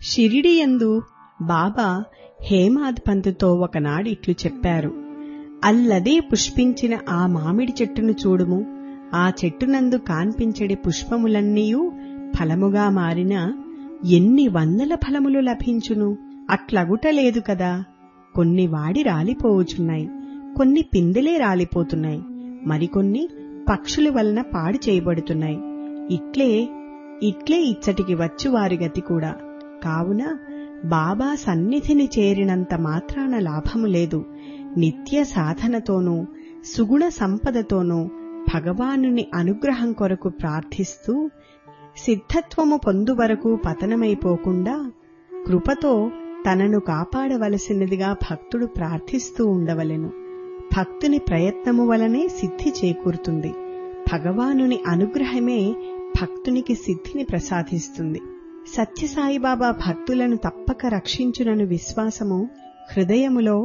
షిరిడియందు బాబా హేమాద్ పంతుతో ఒకనాడు ఇట్లు చెప్పారు అల్లదే పుష్పించిన ఆ మామిడి చెట్టును చూడుము ఆ చెట్టునందు కాన్పించడి పుష్పములన్నీయూ ఫలముగా మారిన ఎన్ని వందల ఫలములు లభించును అట్లగుటలేదు కదా కొన్ని వాడి రాలిపోవుచున్నాయి కొన్ని పిందెలే రాలిపోతున్నాయి మరికొన్ని పక్షుల వలన పాడు చేయబడుతున్నాయి ఇట్లే ఇట్లే ఇచ్చటికి వచ్చు వారి గతి కూడా కావున బాబా సన్నిధిని చేరినంత మాత్రాన లాభము లేదు నిత్య సాధనతోనూ సుగుణ సంపదతోనూ భగవానుని అనుగ్రహం కొరకు ప్రార్థిస్తూ సిద్ధత్వము పొందు వరకు పతనమైపోకుండా కృపతో తనను కాపాడవలసినదిగా భక్తుడు ప్రార్థిస్తూ ఉండవలెను భక్తుని ప్రయత్నము వలనే సిద్ధి చేకూరుతుంది భగవానుని అనుగ్రహమే భక్తునికి సిద్ధిని ప్రసాదిస్తుంది సత్యసాయిబాబా భక్తులను తప్పక రక్షించునను విశ్వాసము హృదయములో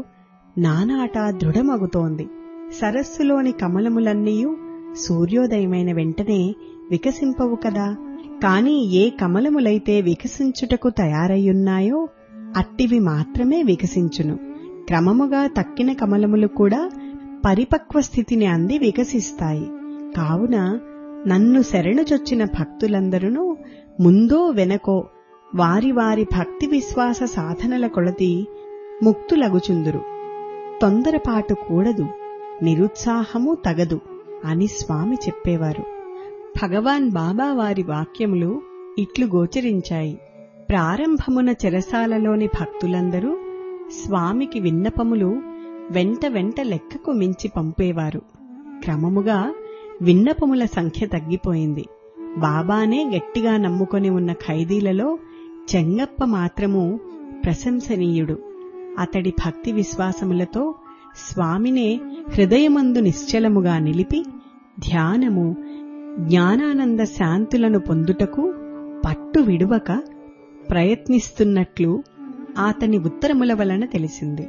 నానాటా దృఢమగుతోంది సరస్సులోని కమలములన్నీయూ సూర్యోదయమైన వెంటనే వికసింపవు కదా కాని ఏ కమలములైతే వికసించుటకు తయారయ్యున్నాయో అట్టివి మాత్రమే వికసించును క్రమముగా తక్కిన కమలములు కూడా పరిపక్వ స్థితిని అంది వికసిస్తాయి కావున నన్ను శరణుచొచ్చిన భక్తులందరూ ముందో వెనకో వారి వారి భక్తి విశ్వాస సాధనల కొలది ముక్తులగుచుందురు తొందరపాటు కూడదు నిరుత్సాహము తగదు అని స్వామి చెప్పేవారు భగవాన్ బాబా వారి వాక్యములు ఇట్లు గోచరించాయి ప్రారంభమున చెరసాలలోని భక్తులందరూ స్వామికి విన్నపములు వెంట వెంట లెక్కకు మించి పంపేవారు క్రమముగా విన్నపముల సంఖ్య తగ్గిపోయింది బాబానే గట్టిగా నమ్ముకొని ఉన్న ఖైదీలలో చెంగప్ప మాత్రము ప్రశంసనీయుడు అతడి భక్తి విశ్వాసములతో స్వామినే హృదయమందు నిశ్చలముగా నిలిపి ధ్యానము జ్ఞానానంద శాంతులను పొందుటకు పట్టు విడువక ప్రయత్నిస్తున్నట్లు అతని ఉత్తరముల వలన తెలిసింది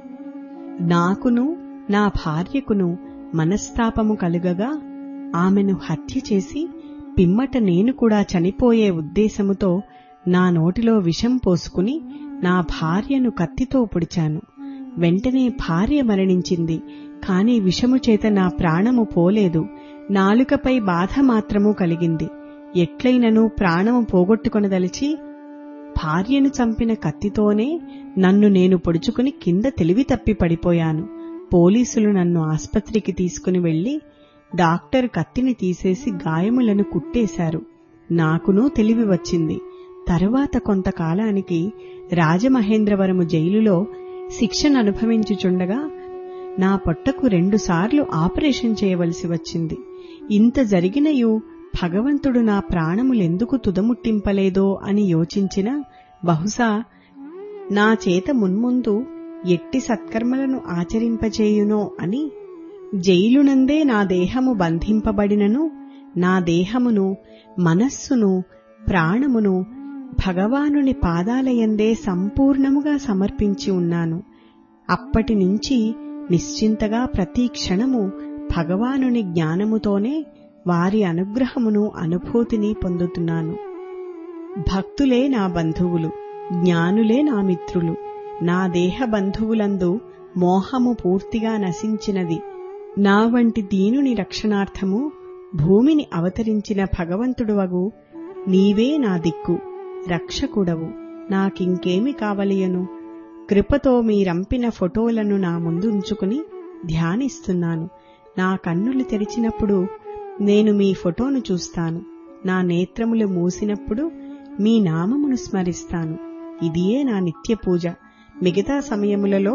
నాకును నా భార్యకును మనస్తాపము కలుగగా ఆమెను హత్య చేసి పిమ్మట నేను కూడా చనిపోయే ఉద్దేశముతో నా నోటిలో విషం పోసుకుని నా భార్యను కత్తితో పొడిచాను వెంటనే భార్య మరణించింది కాని విషము చేత నా ప్రాణము పోలేదు నాలుకపై బాధ మాత్రము కలిగింది ఎట్లయినను ప్రాణము పోగొట్టుకొనదలిచి భార్యను చంపిన కత్తితోనే నన్ను నేను పొడుచుకుని కింద తెలివి తప్పి పడిపోయాను పోలీసులు నన్ను ఆస్పత్రికి తీసుకుని వెళ్లి డాక్టర్ కత్తిని తీసేసి గాయములను కుట్టేశారు నాకునూ తెలివి వచ్చింది తరువాత కొంతకాలానికి రాజమహేంద్రవరము జైలులో శిక్షను అనుభవించుచుండగా నా పొట్టకు రెండుసార్లు ఆపరేషన్ చేయవలసి వచ్చింది ఇంత జరిగినయు భగవంతుడు నా ప్రాణములెందుకు తుదముట్టింపలేదో అని యోచించిన బహుశా నా చేత మున్ముందు ఎట్టి సత్కర్మలను ఆచరింపచేయునో అని జైలునందే నా దేహము బంధింపబడినను నా దేహమును మనస్సును ప్రాణమును భగవానుని పాదాలయందే సంపూర్ణముగా సమర్పించి ఉన్నాను అప్పటి నుంచి నిశ్చింతగా ప్రతి క్షణము భగవానుని జ్ఞానముతోనే వారి అనుగ్రహమును అనుభూతిని పొందుతున్నాను భక్తులే నా బంధువులు జ్ఞానులే నా మిత్రులు నా దేహ బంధువులందు మోహము పూర్తిగా నశించినది నా వంటి దీనుని రక్షణార్థము భూమిని అవతరించిన భగవంతుడువగు నీవే నా దిక్కు రక్షకుడవు నాకింకేమి కావలియను కృపతో మీరంపిన ఫోటోలను నా ముందు ఉంచుకుని ధ్యానిస్తున్నాను నా కన్నులు తెరిచినప్పుడు నేను మీ ఫోటోను చూస్తాను నా నేత్రములు మూసినప్పుడు మీ నామమును స్మరిస్తాను ఇదియే నా నిత్య పూజ మిగతా సమయములలో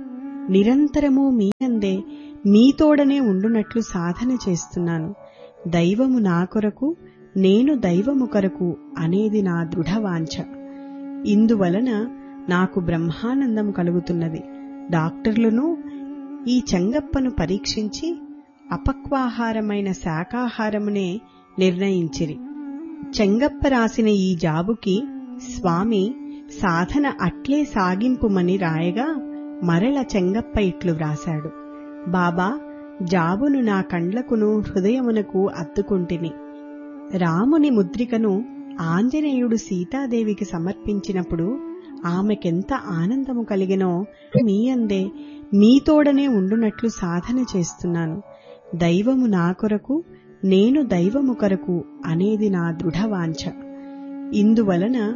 నిరంతరము మీనందే మీతోడనే ఉండునట్లు సాధన చేస్తున్నాను దైవము నా కొరకు నేను దైవము కొరకు అనేది నా దృఢవాంఛ ఇందువలన నాకు బ్రహ్మానందం కలుగుతున్నది డాక్టర్లను ఈ చెంగప్పను పరీక్షించి అపక్వాహారమైన శాకాహారమునే నిర్ణయించిరి చెంగప్ప రాసిన ఈ జాబుకి స్వామి సాధన అట్లే సాగింపుమని రాయగా మరల చెంగప్ప ఇట్లు వ్రాశాడు బాబా జాబును నా కండ్లకును హృదయమునకు అత్తుకుంటిని రాముని ముద్రికను ఆంజనేయుడు సీతాదేవికి సమర్పించినప్పుడు ఆమెకెంత ఆనందము కలిగినో మీ అందే మీతోడనే ఉండునట్లు సాధన చేస్తున్నాను దైవము నా కొరకు నేను దైవము కొరకు అనేది నా దృఢవాంఛ ఇందువలన